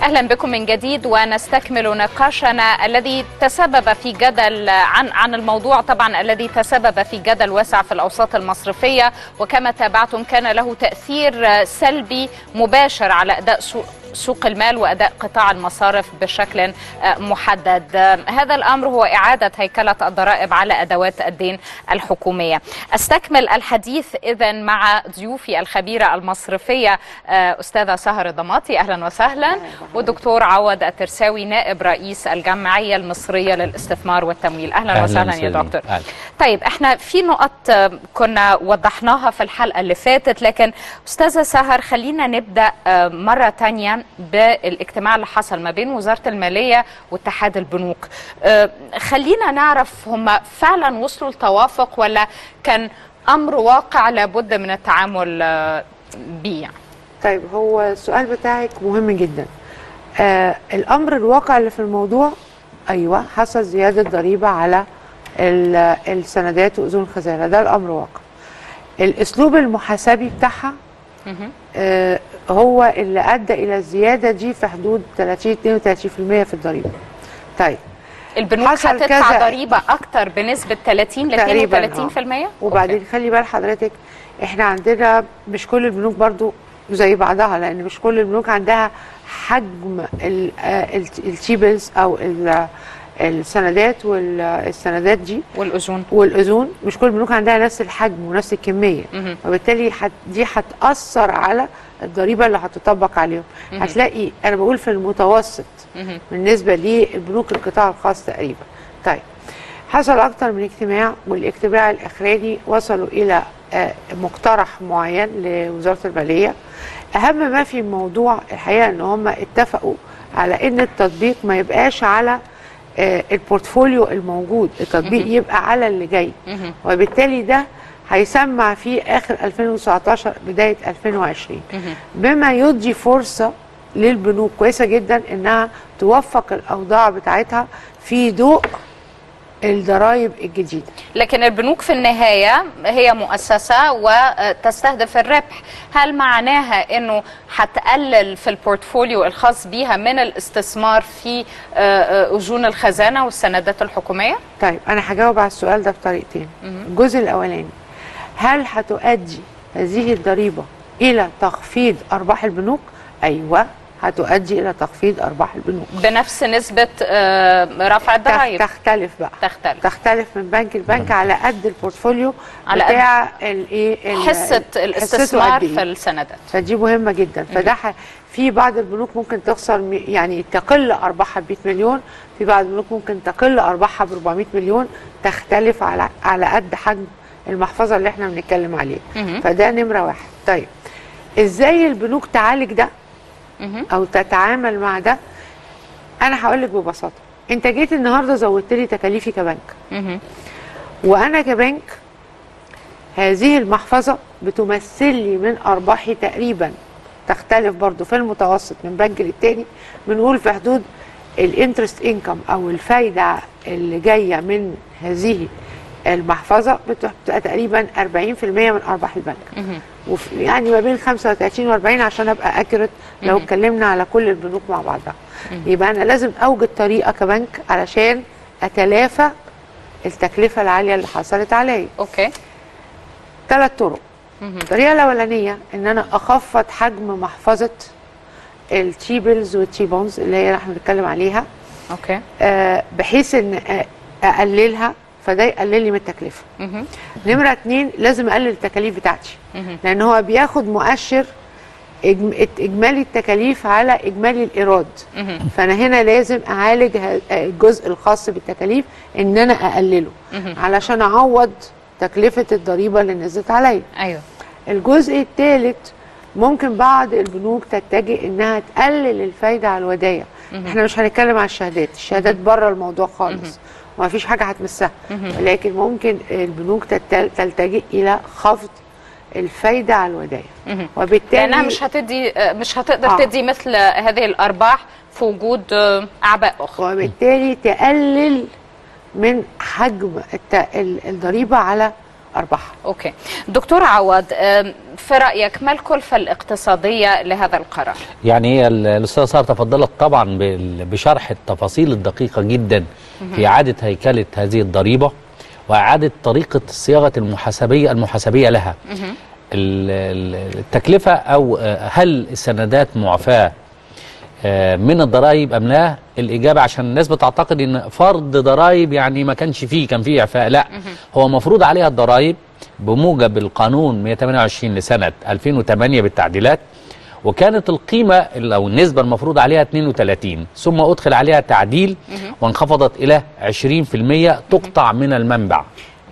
اهلا بكم من جديد ونستكمل نقاشنا الذي تسبب في جدل عن عن الموضوع طبعا الذي تسبب في جدل واسع في الاوساط المصرفيه وكما تابعتم كان له تاثير سلبي مباشر على اداء سوق سوق المال واداء قطاع المصارف بشكل محدد هذا الامر هو اعاده هيكله الضرائب على ادوات الدين الحكوميه استكمل الحديث اذا مع ضيوفي الخبيره المصرفيه استاذه سهر الضماطي اهلا وسهلا ودكتور عوض الترساوي نائب رئيس الجمعيه المصريه للاستثمار والتمويل اهلا, أهلا وسهلا يا دكتور أهلا. طيب احنا في نقط كنا وضحناها في الحلقه اللي فاتت لكن استاذه سهر خلينا نبدا مره ثانيه بالاجتماع اللي حصل ما بين وزاره الماليه واتحاد البنوك خلينا نعرف هم فعلا وصلوا لتوافق ولا كان امر واقع لابد من التعامل بيه يعني طيب هو السؤال بتاعك مهم جدا آه الامر الواقع اللي في الموضوع ايوه حصل زياده ضريبه على السندات واذون الخزانه ده الامر واقع الاسلوب المحاسبي بتاعها آه هو اللي ادى الى الزياده دي في حدود 30 32% في الضريبه طيب البنوك هتدفع ضريبه اكتر بنسبه 30 ل 32% آه. وبعدين أوكي. خلي بال حضرتك احنا عندنا مش كل البنوك برضو زي بعضها لان مش كل البنوك عندها حجم التيبلز او السندات والسندات دي والاذون والاذون مش كل البنوك عندها نفس الحجم ونفس الكميه مه. وبالتالي حت دي هتاثر على الضريبه اللي هتطبق عليهم مه. هتلاقي انا بقول في المتوسط مه. بالنسبه للبنوك القطاع الخاص تقريبا طيب حصل اكتر من اجتماع والاجتماع الاخراني وصلوا الى مقترح معين لوزاره الماليه اهم ما في الموضوع الحقيقه ان هم اتفقوا على ان التطبيق ما يبقاش على البورتفوليو الموجود التطبيق يبقى على اللي جاي وبالتالي ده هيسمع في اخر 2019 بدايه 2020 بما يدي فرصه للبنوك كويسه جدا انها توفق الاوضاع بتاعتها في ضوء الضرائب الجديده لكن البنوك في النهايه هي مؤسسه وتستهدف الربح هل معناها انه هتقلل في البورتفوليو الخاص بيها من الاستثمار في اذون الخزانه والسندات الحكوميه طيب انا هجاوب على السؤال ده بطريقتين الجزء الاولاني هل هتؤدي هذه الضريبه الى تخفيض ارباح البنوك ايوه هتؤدي الى تخفيض ارباح البنوك بنفس نسبه رفع الضرائب تختلف بقى تختلف تختلف من بنك لبنك على قد البورتفوليو على بتاع الايه حصه الاستثمار في السندات فدي مهمه جدا فده في بعض البنوك ممكن تخسر يعني تقل ارباحها ب 100 مليون في بعض البنوك ممكن تقل ارباحها ب 400 مليون تختلف على على قد حجم المحفظه اللي احنا بنتكلم عليه فده نمره واحد طيب ازاي البنوك تعالج ده او تتعامل مع ده انا هقول لك ببساطه انت جيت النهارده زودت لي تكاليفي كبنك وانا كبنك هذه المحفظه بتمثل لي من ارباحي تقريبا تختلف برضو في المتوسط من بنك للتاني بنقول في حدود الانترست انكم او الفايده اللي جايه من هذه المحفظه بتبقى تقريبا 40% من ارباح البنك يعني ما بين 35 و40 عشان ابقى اكيوريت لو اتكلمنا على كل البنوك مع بعضها يبقى انا لازم اوجد طريقه كبنك علشان اتلافى التكلفه العاليه اللي حصلت عليا اوكي ثلاث طرق الطريقه الاولانيه ان انا اخفض حجم محفظه التيبلز والتيبونز اللي هي احنا بنتكلم عليها اوكي آه بحيث ان اقللها فده يقلل لي من التكلفه نمره اتنين لازم اقلل التكاليف بتاعتي لان هو بياخد مؤشر اجمالي التكاليف على اجمالي الايراد فانا هنا لازم اعالج الجزء الخاص بالتكاليف ان انا اقلله علشان اعوض تكلفه الضريبه اللي نزلت عليا ايوه الجزء الثالث ممكن بعض البنوك تتجه انها تقلل الفايده على الودايع احنا مش هنتكلم على الشهادات الشهادات بره الموضوع خالص وما فيش حاجه هتمسها ولكن ممكن البنوك تلتجئ الى خفض الفايده على الودايع وبالتالي لانها مش هتدي مش هتقدر آه. تدي مثل هذه الارباح في وجود اعباء اخرى وبالتالي تقلل من حجم الضريبه على ارباحها اوكي دكتور عوض في رايك ما الكلفه الاقتصاديه لهذا القرار يعني هي ال- الاستاذه ساره تفضلت طبعا بال- بشرح التفاصيل الدقيقه جدا في اعاده هيكله هذه الضريبه واعاده طريقه صياغه المحاسبيه المحاسبيه لها ال- ال- التكلفه او آه، هل السندات معفاه آه، من الضرائب ام لا الاجابه عشان الناس بتعتقد ان فرض ضرائب يعني ما كانش فيه كان فيه اعفاء لا هو مفروض عليها الضرائب بموجب القانون 128 لسنه 2008 بالتعديلات وكانت القيمه ال- او النسبه المفروض عليها 32 ثم ادخل عليها تعديل وانخفضت الى 20% تقطع من المنبع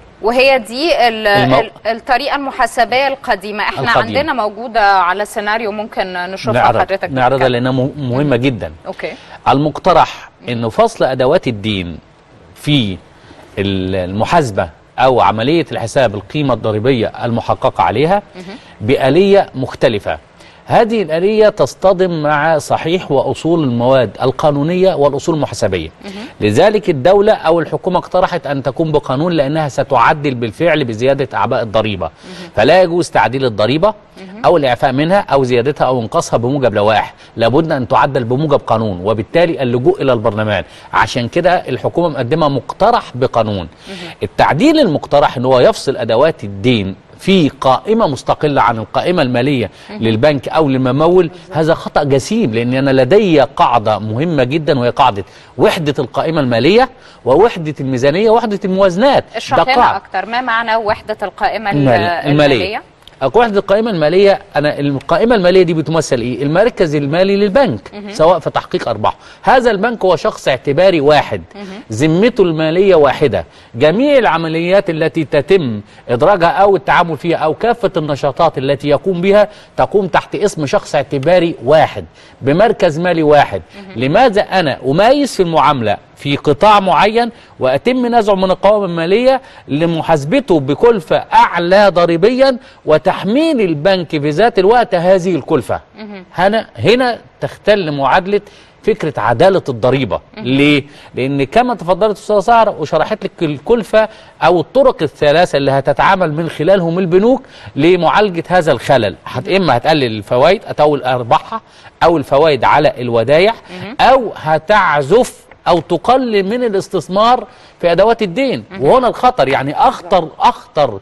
وهي دي ال- المو- ال- الطريقه المحاسبيه القديمه احنا القديمة. عندنا موجوده على سيناريو ممكن نشوفها نعرض حضرتك نعرضها بتتكلم. لانها مه- مهمه جدا اوكي المقترح انه فصل ادوات الدين في ال- المحاسبه او عمليه الحساب القيمه الضريبيه المحققه عليها باليه مختلفه هذه الآلية تصطدم مع صحيح وأصول المواد القانونية والأصول المحاسبية لذلك الدولة أو الحكومة اقترحت أن تكون بقانون لأنها ستعدل بالفعل بزيادة أعباء الضريبة فلا يجوز تعديل الضريبة أو الإعفاء منها أو زيادتها أو انقاصها بموجب لوائح لابد أن تعدل بموجب قانون وبالتالي اللجوء إلى البرلمان عشان كده الحكومة مقدمة مقترح بقانون التعديل المقترح أن هو يفصل أدوات الدين في قائمة مستقلة عن القائمة المالية للبنك أو للممول هذا خطأ جسيم لأن أنا لدي قاعدة مهمة جدا وهي قاعدة وحدة القائمة المالية ووحدة الميزانية ووحدة الموازنات اشرح ده لنا قاعدة. اكتر ما معنى وحده القائمه المال- الماليه, المالية وحدة القائمة المالية أنا القائمة المالية دي بتمثل إيه؟ المركز المالي للبنك سواء في تحقيق أرباح هذا البنك هو شخص اعتباري واحد ذمته المالية واحدة جميع العمليات التي تتم إدراجها أو التعامل فيها أو كافة النشاطات التي يقوم بها تقوم تحت اسم شخص اعتباري واحد بمركز مالي واحد لماذا أنا أميز في المعاملة في قطاع معين وأتم نزعه من القوائم المالية لمحاسبته بكلفة أعلى ضريبيا وتحميل البنك في ذات الوقت هذه الكلفة هنا هنا تختل معادلة فكرة عدالة الضريبة ليه؟ لأن كما تفضلت أستاذة سهرة وشرحت لك الكلفة أو الطرق الثلاثة اللي هتتعامل من خلالهم البنوك لمعالجة هذا الخلل هت إما هتقلل الفوائد أو أرباحها أو الفوائد على الودايع أو هتعزف او تقلل من الاستثمار في ادوات الدين وهنا الخطر يعني اخطر اخطر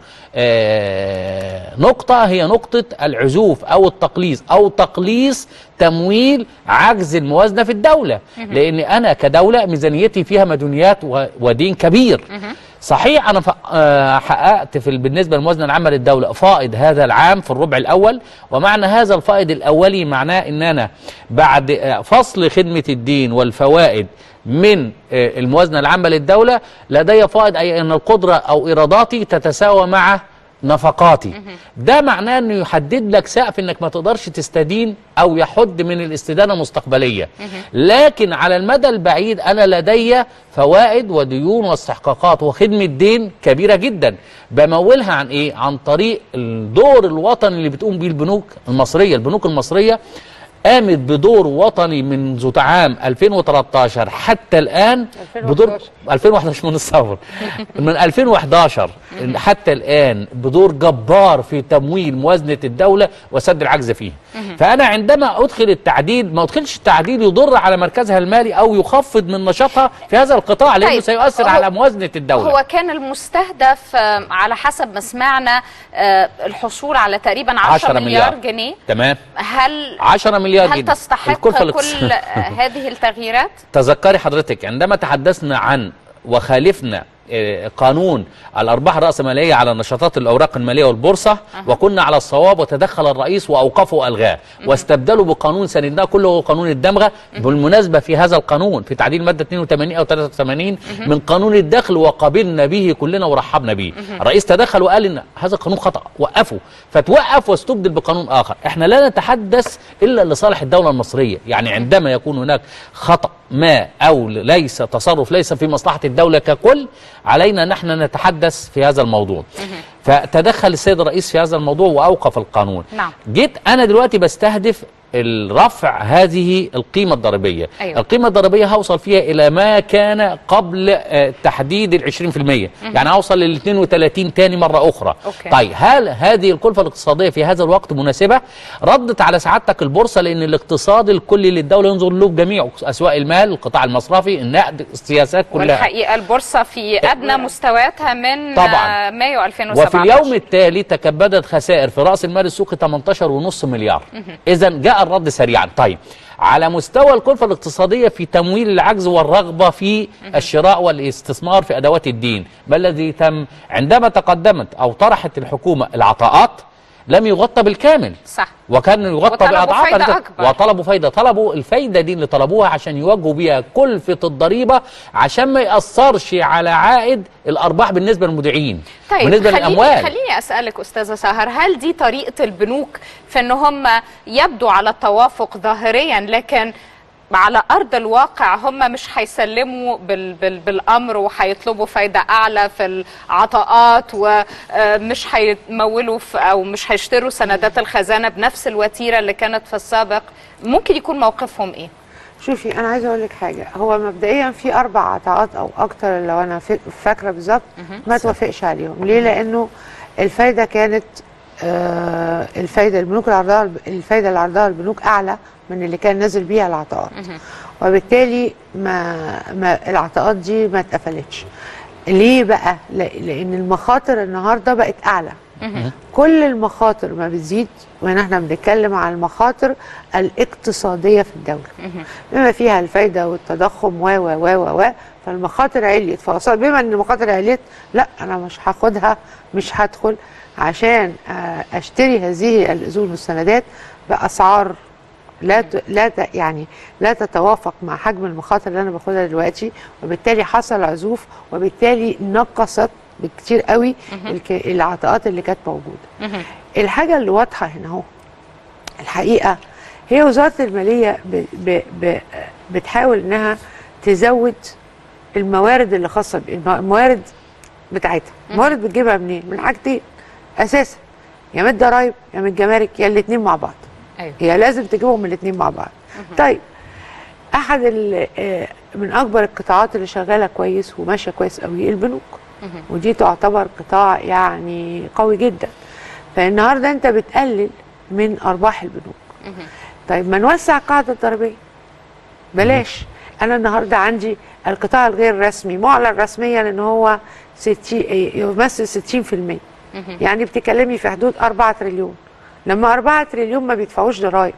آه نقطه هي نقطه العزوف او التقليص او تقليص تمويل عجز الموازنه في الدوله لان انا كدوله ميزانيتي فيها مديونيات و- ودين كبير صحيح انا ف- آه، حققت في ال- بالنسبه للموازنه العامه للدوله فائض هذا العام في الربع الاول ومعنى هذا الفائض الاولي معناه ان انا بعد آه، فصل خدمه الدين والفوائد من آه، الموازنه العامه للدوله لدي فائض اي ان القدره او ايراداتي تتساوى مع نفقاتي ده معناه انه يحدد لك سقف انك ما تقدرش تستدين او يحد من الاستدانه مستقبليه لكن على المدى البعيد انا لدي فوائد وديون واستحقاقات وخدمه دين كبيره جدا بمولها عن ايه عن طريق الدور الوطني اللي بتقوم بيه البنوك المصريه البنوك المصريه قامت بدور وطني منذ عام 2013 حتى الان بدور 2011. 2011 من الثوره من 2011 حتى الان بدور جبار في تمويل موازنه الدوله وسد العجز فيه فانا عندما ادخل التعديل ما ادخلش التعديل يضر على مركزها المالي او يخفض من نشاطها في هذا القطاع لانه طيب، سيؤثر هو- على موازنه الدوله هو كان المستهدف آه، على حسب ما سمعنا آه، الحصول على تقريبا 10, 10 مليار مليار. جنيه تمام هل 10 مليار هل جنيه تستحق الكلفة كل الاقتصادية. آه، هذه التغييرات؟ تذكري حضرتك عندما تحدثنا عن وخالفنا آه، قانون الارباح الراسماليه على نشاطات الاوراق الماليه والبورصه وكنا على الصواب وتدخل الرئيس واوقفه والغاه واستبدلوا بقانون سندناه كله هو قانون الدمغه بالمناسبه في هذا القانون في تعديل ماده 82 او 83 من قانون الدخل وقبلنا به كلنا ورحبنا به الرئيس تدخل وقال ان هذا القانون خطا وقفه فتوقف واستبدل بقانون اخر احنا لا نتحدث الا لصالح الدوله المصريه يعني عندما يكون هناك خطا ما او ليس تصرف ليس في مصلحه الدوله ككل علينا نحن نتحدث في هذا الموضوع فتدخل السيد الرئيس في هذا الموضوع واوقف القانون نعم. جيت انا دلوقتي بستهدف الرفع هذه القيمة الضريبية أيوة. القيمة الضريبية هوصل فيها إلى ما كان قبل آه، تحديد ال 20% يعني هوصل لل 32 تاني مرة أخرى أوكي. طيب هل هذه الكلفة الاقتصادية في هذا الوقت مناسبة؟ ردت على سعادتك البورصة لأن الاقتصاد الكلي للدولة ينظر له بجميع أسواق المال القطاع المصرفي النقد السياسات كلها والحقيقه البورصه في ادنى مستوياتها من طبعاً. آه، مايو 2017 وفي اليوم التالي تكبدت خسائر في راس المال السوقي 18.5 مليار اذا جاء الرد سريعا طيب على مستوى الكلفة الاقتصادية في تمويل العجز والرغبة في الشراء والاستثمار في أدوات الدين ما الذي تم عندما تقدمت أو طرحت الحكومة العطاءات لم يغطى بالكامل صح وكان يغطى وطلبوا بأضعاف فايدة أكتر. أكبر. وطلبوا فايدة طلبوا الفايدة دي اللي طلبوها عشان يواجهوا بيها كلفة الضريبة عشان ما يأثرش على عائد الأرباح بالنسبة للمودعين طيب بالنسبة خليني للأموال خليني اسالك استاذه سهر هل دي طريقه البنوك في ان هم يبدو على التوافق ظاهريا لكن على ارض الواقع هم مش هيسلموا بال بال بالامر وهيطلبوا فايده اعلى في العطاءات ومش هيمولوا في او مش هيشتروا سندات الخزانه بنفس الوتيره اللي كانت في السابق ممكن يكون موقفهم ايه؟ شوفي انا عايزه اقول لك حاجه هو مبدئيا في اربع عطاءات او اكتر لو انا فا- فاكره بالظبط ما توافقش عليهم ليه لانه الفايده كانت آه الفايده البنوك اللي عرضها الفايده اللي عرضها البنوك اعلى من اللي كان نازل بيها العطاءات وبالتالي ما, ما العطاءات دي ما اتقفلتش ليه بقى لا- لان المخاطر النهارده بقت اعلى كل المخاطر ما بتزيد وهنا احنا بنتكلم عن المخاطر الاقتصاديه في الدوله بما فيها الفايده والتضخم و و و و و فالمخاطر عليت فأصلا بما ان المخاطر عليت لا انا مش هاخدها مش هدخل عشان آه، اشتري هذه الاذون والسندات باسعار لا ت... لا ت... يعني لا تتوافق مع حجم المخاطر اللي انا باخدها دلوقتي وبالتالي حصل عزوف وبالتالي نقصت بكتير قوي الك... العطاءات اللي كانت موجوده الحاجه اللي واضحه هنا اهو الحقيقه هي وزاره الماليه ب... ب... ب... بتحاول انها تزود الموارد اللي خاصه بالم- الموارد بتاعتها الموارد بتجيبها منين من حاجتين اساسا يا من الضرايب يا من الجمارك يا الاثنين مع بعض ايوه هي لازم تجيبهم الاثنين مع بعض طيب احد ال- آه، من اكبر القطاعات اللي شغاله كويس وماشيه كويس قوي البنوك ودي تعتبر قطاع يعني قوي جدا فالنهارده انت بتقلل من ارباح البنوك طيب ما نوسع القاعده الضريبيه بلاش انا النهارده عندي القطاع الغير رسمي معلن رسميا ان هو 60 يمثل 60% يعني بتتكلمي في حدود 4 تريليون لما 4 تريليون ما بيدفعوش ضرايب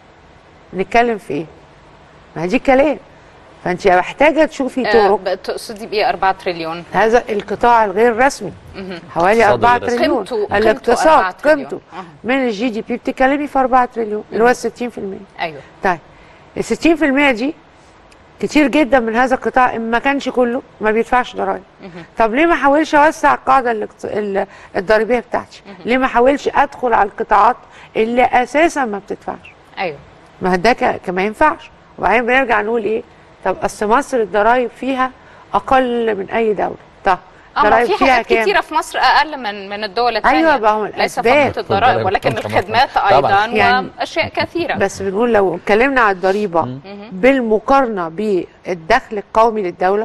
نتكلم في ايه؟ ما دي كلام فانت محتاجه تشوفي آه، طرق ب- تقصدي بايه 4 تريليون؟ هذا القطاع الغير رسمي حوالي اقتصاد 4 غير رسمي. تريليون قيمته- قيمته الاقتصاد 4 تريليون. قيمته أها. من الجي دي بي بتتكلمي في 4 تريليون اللي هو ال 60% ايوه طيب ال 60% دي كتير جدا من هذا القطاع إن ما كانش كله ما بيدفعش ضرائب طب ليه ما احاولش اوسع القاعده الاقت- ال- الضريبيه بتاعتي ليه ما احاولش ادخل على القطاعات اللي اساسا ما بتدفعش ايوه ما ده ك- كما ينفعش وبعدين بنرجع نقول ايه طب اصل مصر الضرايب فيها اقل من اي دوله طب اه ما الضرايب في حاجات كام؟ كتيره في مصر اقل من من الدول الثانيه أيوة، ما هو ليس الأسباب. فقط الضرائب ولكن طبعاً. الخدمات طبعاً. ايضا يعني- واشياء كثيره بس بنقول لو اتكلمنا على الضريبه بالمقارنه بالدخل القومي للدوله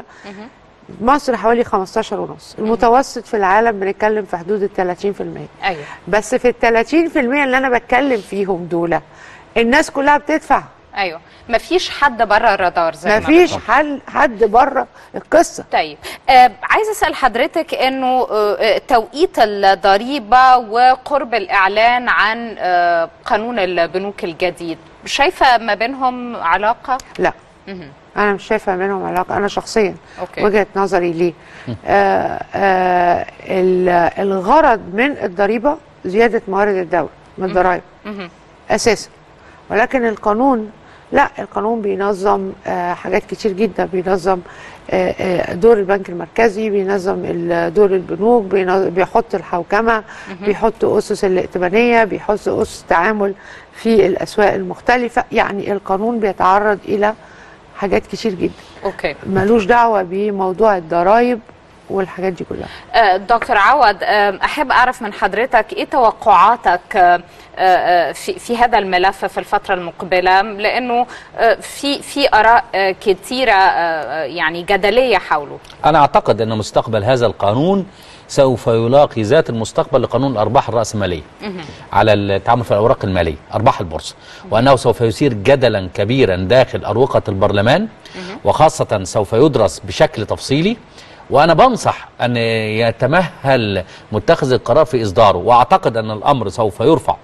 مصر حوالي 15 ونص المتوسط في العالم بنتكلم في حدود ال 30% ايوه بس في ال 30% اللي انا بتكلم فيهم دول الناس كلها بتدفع ايوه ما فيش حد بره الرادار زي ما مفيش بنقول. حل حد بره القصه طيب آه عايزه اسال حضرتك انه آه آه، توقيت الضريبه وقرب الاعلان عن آه قانون البنوك الجديد شايفه ما بينهم علاقه لا مهم. انا مش شايفه منهم علاقه انا شخصيا أوكي. وجهه نظري ليه آه آه ال- الغرض من الضريبه زياده موارد الدوله من الضرائب مهم. اساسا ولكن القانون لا القانون بينظم آه حاجات كتير جدا بينظم آه آه دور البنك المركزي بينظم ال- دور البنوك بينظ- بيحط الحوكمه بيحط اسس الائتمانيه بيحط اسس التعامل في الاسواق المختلفه يعني القانون بيتعرض الى حاجات كتير جدا اوكي ملوش دعوه بموضوع الضرائب والحاجات دي كلها آه، دكتور عوض آه، احب اعرف من حضرتك ايه توقعاتك آه، آه، في في هذا الملف في الفتره المقبله لانه آه، في في اراء آه، كثيره آه، يعني جدليه حوله أنا أعتقد أن مستقبل هذا القانون سوف يلاقي ذات المستقبل لقانون الأرباح الرأسمالية على التعامل في الأوراق المالية أرباح البورصة وأنه سوف يثير جدلا كبيرا داخل أروقة البرلمان وخاصة سوف يدرس بشكل تفصيلي وأنا بنصح أن يتمهل متخذ القرار في إصداره وأعتقد أن الأمر سوف يرفع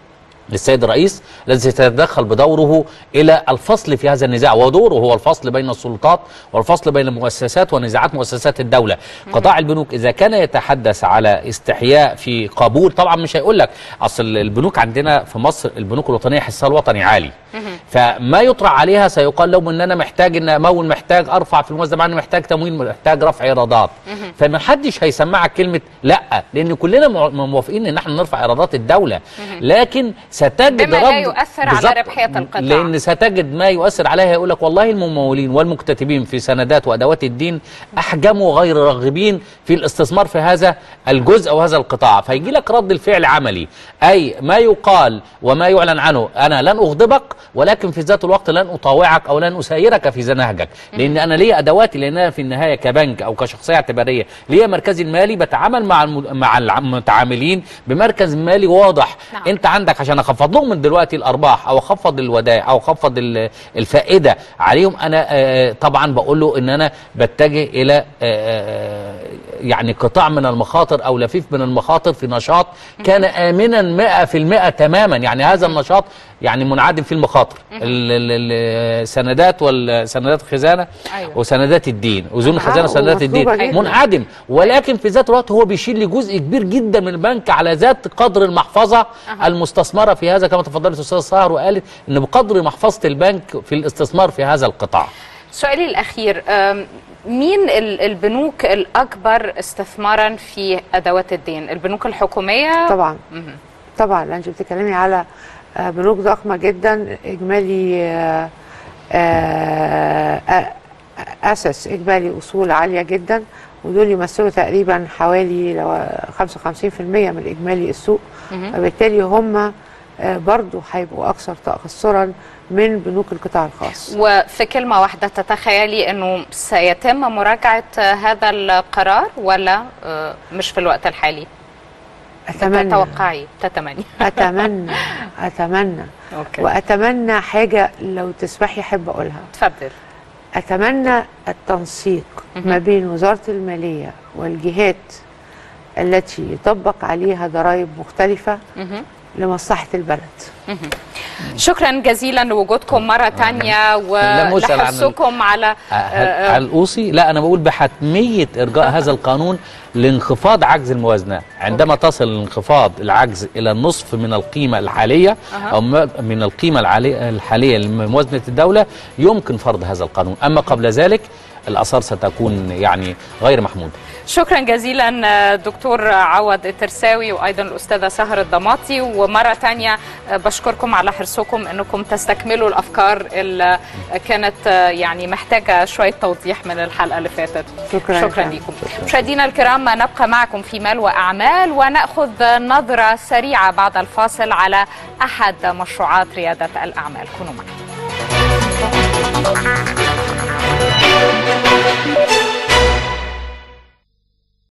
للسيد الرئيس الذي سيتدخل بدوره الى الفصل في هذا النزاع ودوره هو الفصل بين السلطات والفصل بين المؤسسات ونزاعات مؤسسات الدوله قطاع البنوك اذا كان يتحدث على استحياء في قبول طبعا مش هيقول لك اصل البنوك عندنا في مصر البنوك الوطنيه حسها الوطني عالي فما يطرح عليها سيقال لهم ان انا محتاج ان امول محتاج ارفع في الموازنه مع إني محتاج تمويل محتاج رفع ايرادات فما حدش هيسمعك كلمه لا لان كلنا مو- موافقين ان احنا نرفع ايرادات الدوله لكن ستجد بما لا رد يؤثر على بالظبط. ربحية القطاع. لان ستجد ما يؤثر عليها يقول لك والله الممولين والمكتتبين في سندات وادوات الدين احجموا غير راغبين في الاستثمار في هذا الجزء او هذا القطاع فيجي لك رد الفعل عملي اي ما يقال وما يعلن عنه انا لن اغضبك ولكن في ذات الوقت لن اطاوعك او لن اسيرك في نهجك لان انا ليا ادواتي لان انا في النهايه كبنك او كشخصيه اعتباريه ليا مركزي المالي بتعامل مع الم- مع المتعاملين بمركز مالي واضح نعم. انت عندك عشان اخفض لهم من دلوقتي الارباح او اخفض الودائع او اخفض ال- الفائده عليهم انا آه، طبعا بقول له ان انا بتجه الى آه، يعني قطاع من المخاطر او لفيف من المخاطر في نشاط كان امنا 100% تماما يعني هذا النشاط يعني منعدم فيه المخاطر ال- ال- السندات والسندات الخزانه أيوة. وسندات الدين وزون آه، الخزانه وسندات الدين ومطلوبة جداً. منعدم ولكن في ذات الوقت هو بيشيل لجزء كبير جدا من البنك على ذات قدر المحفظه المستثمره في هذا كما تفضلت الاستاذ سهر وقالت ان بقدر محفظه البنك في الاستثمار في هذا القطاع سؤالي الأخير أم، مين ال- البنوك الأكبر استثمارا في أدوات الدين البنوك الحكومية طبعا طبعا لان انت بتتكلمي على آه، بنوك ضخمه جدا اجمالي آه، آه، آه، اسس اجمالي اصول عاليه جدا ودول يمثلوا تقريبا حوالي لو 55% من اجمالي السوق فبالتالي هم آه، برضو هيبقوا اكثر تاثرا من بنوك القطاع الخاص وفي كلمة واحدة تتخيلي أنه سيتم مراجعة آه، هذا القرار ولا آه، مش في الوقت الحالي اتمنى تتوقعي تتمني اتمنى اتمنى أوكي. واتمنى حاجه لو تسمحي احب اقولها تفضل أتمنى التنسيق ما بين وزارة المالية والجهات التي يطبق عليها ضرائب مختلفة لمصلحة البلد شكرا جزيلا لوجودكم مرة تانية لا مسأل عن ال- ولحرصكم على هل- آه، على الأوصي لا أنا بقول بحتمية إرجاء هذا القانون لانخفاض عجز الموازنة عندما تصل انخفاض العجز إلى النصف من القيمة الحالية أو م- من القيمة العالية- الحالية لموازنة الدولة يمكن فرض هذا القانون أما قبل ذلك الآثار ستكون يعني غير محمودة شكرا جزيلا آه، دكتور عوض الترساوي وايضا الاستاذه سهر الضماطي ومره تانية آه، بشكركم على حرصكم انكم تستكملوا الافكار اللي كانت آه، يعني محتاجه شويه توضيح من الحلقه اللي فاتت شكراً شكرا شكراً. لكم مشاهدينا الكرام نبقى معكم في مال واعمال وناخذ نظره سريعه بعد الفاصل على احد مشروعات رياده الاعمال كونوا معنا